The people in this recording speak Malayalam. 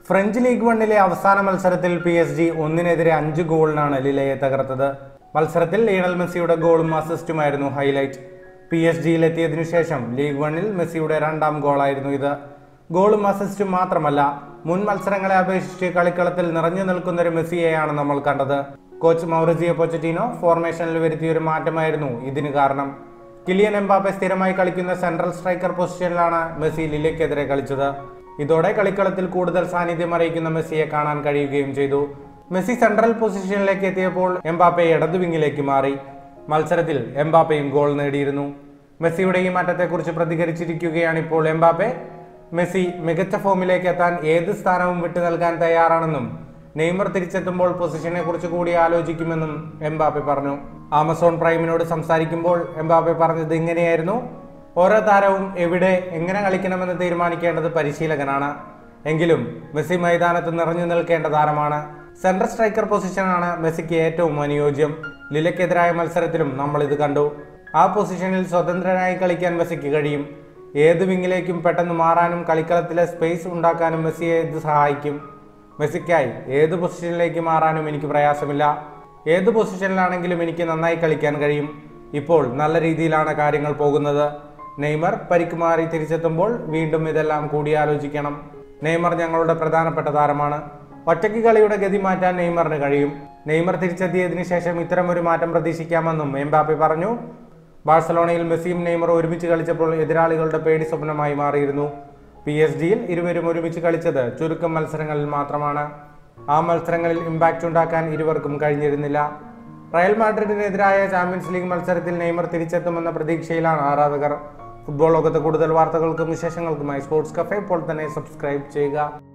ഫ്രഞ്ച് ലീഗ് വണ്ണിലെ അവസാന മത്സരത്തിൽ പി എസ് ജി ഒന്നിനെതിരെ അഞ്ച് ഗോളിനാണ് ലിലയെ തകർത്തത് മത്സരത്തിൽ ലീണൽ മെസ്സിയുടെ ഗോളും അസിസ്റ്റുമായിരുന്നു ഹൈലൈറ്റ് പി എസ് ജിയിലെത്തിയതിനു ശേഷം ലീഗ് വണ്ണിൽ മെസ്സിയുടെ രണ്ടാം ഗോളായിരുന്നു ഇത് ഗോളും അസിസ്റ്റും മാത്രമല്ല മുൻ മത്സരങ്ങളെ അപേക്ഷിച്ച് കളിക്കളത്തിൽ നിറഞ്ഞു നിൽക്കുന്ന ഒരു മെസ്സിയെയാണ് നമ്മൾ കണ്ടത് കോച്ച് മൗറിസിയോ പൊച്ചറ്റീനോ ഫോർമേഷനിൽ വരുത്തിയ ഒരു മാറ്റമായിരുന്നു ഇതിന് കാരണം കിലിയൻ എംബാപ്പെ സ്ഥിരമായി കളിക്കുന്ന സെൻട്രൽ സ്ട്രൈക്കർ പൊസിഷനിലാണ് മെസ്സി ലിലയ്ക്കെതിരെ കളിച്ചത് ഇതോടെ കളിക്കളത്തിൽ കൂടുതൽ സാന്നിധ്യം അറിയിക്കുന്ന മെസ്സിയെ കാണാൻ കഴിയുകയും ചെയ്തു മെസ്സി സെൻട്രൽ പൊസിഷനിലേക്ക് എത്തിയപ്പോൾ എംബാപ്പെ ഇടതു വിങ്ങിലേക്ക് മാറി മത്സരത്തിൽ എംബാപ്പയും ഗോൾ നേടിയിരുന്നു മെസ്സിയുടെ ഈ മാറ്റത്തെക്കുറിച്ച് പ്രതികരിച്ചിരിക്കുകയാണ് ഇപ്പോൾ എംബാപ്പെ മെസ്സി മികച്ച ഫോമിലേക്ക് എത്താൻ ഏത് സ്ഥാനവും വിട്ടു നൽകാൻ തയ്യാറാണെന്നും നെയ്മർ തിരിച്ചെത്തുമ്പോൾ പൊസിഷനെ കുറിച്ച് കൂടി ആലോചിക്കുമെന്നും എംബാപ്പെ പറഞ്ഞു ആമസോൺ പ്രൈമിനോട് സംസാരിക്കുമ്പോൾ എംബാപ്പെ പറഞ്ഞത് ഇങ്ങനെയായിരുന്നു ഓരോ താരവും എവിടെ എങ്ങനെ കളിക്കണമെന്ന് തീരുമാനിക്കേണ്ടത് പരിശീലകനാണ് എങ്കിലും മെസ്സി മൈതാനത്ത് നിറഞ്ഞു നിൽക്കേണ്ട താരമാണ് സെൻട്രൽ സ്ട്രൈക്കർ പൊസിഷനാണ് മെസ്സിക്ക് ഏറ്റവും അനുയോജ്യം ലിലയ്ക്കെതിരായ മത്സരത്തിലും നമ്മൾ ഇത് കണ്ടു ആ പൊസിഷനിൽ സ്വതന്ത്രനായി കളിക്കാൻ മെസ്സിക്ക് കഴിയും ഏത് വിങ്ങിലേക്കും പെട്ടെന്ന് മാറാനും കളിക്കളത്തിലെ സ്പേസ് ഉണ്ടാക്കാനും മെസ്സിയെ ഇത് സഹായിക്കും മെസ്സിക്കായി ഏത് പൊസിഷനിലേക്ക് മാറാനും എനിക്ക് പ്രയാസമില്ല ഏത് പൊസിഷനിലാണെങ്കിലും എനിക്ക് നന്നായി കളിക്കാൻ കഴിയും ഇപ്പോൾ നല്ല രീതിയിലാണ് കാര്യങ്ങൾ പോകുന്നത് നെയ്മർ പരിക്ക് മാറി തിരിച്ചെത്തുമ്പോൾ വീണ്ടും ഇതെല്ലാം കൂടിയാലോചിക്കണം നെയ്മർ ഞങ്ങളുടെ പ്രധാനപ്പെട്ട താരമാണ് ഒറ്റയ്ക്ക് കളിയുടെ ഗതി മാറ്റാൻ നെയ്മറിന് കഴിയും നെയ്മർ തിരിച്ചെത്തിയതിനു ശേഷം ഇത്തരമൊരു മാറ്റം പ്രതീക്ഷിക്കാമെന്നും എംബാപ്പെ പറഞ്ഞു ബാഴ്സലോണയിൽ മെസ്സിയും നെയ്മറും ഒരുമിച്ച് കളിച്ചപ്പോൾ എതിരാളികളുടെ പേടി സ്വപ്നമായി മാറിയിരുന്നു പി എസ് ജിയിൽ ഇരുവരും ഒരുമിച്ച് കളിച്ചത് ചുരുക്കം മത്സരങ്ങളിൽ മാത്രമാണ് ആ മത്സരങ്ങളിൽ ഇമ്പാക്റ്റ് ഉണ്ടാക്കാൻ ഇരുവർക്കും കഴിഞ്ഞിരുന്നില്ല റയൽ മാഡ്രിഡിനെതിരായ ചാമ്പ്യൻസ് ലീഗ് മത്സരത്തിൽ നെയ്മർ തിരിച്ചെത്തുമെന്ന പ്രതീക്ഷയിലാണ് ആരാധകർ ഫുട്ബോൾ ലോകത്തെ കൂടുതൽ വാർത്തകൾക്കും വിശേഷങ്ങൾക്കുമായി സ്പോർട്സ് കഫേ ഇപ്പോൾ തന്നെ സബ്സ്ക്രൈബ് ചെയ്യുക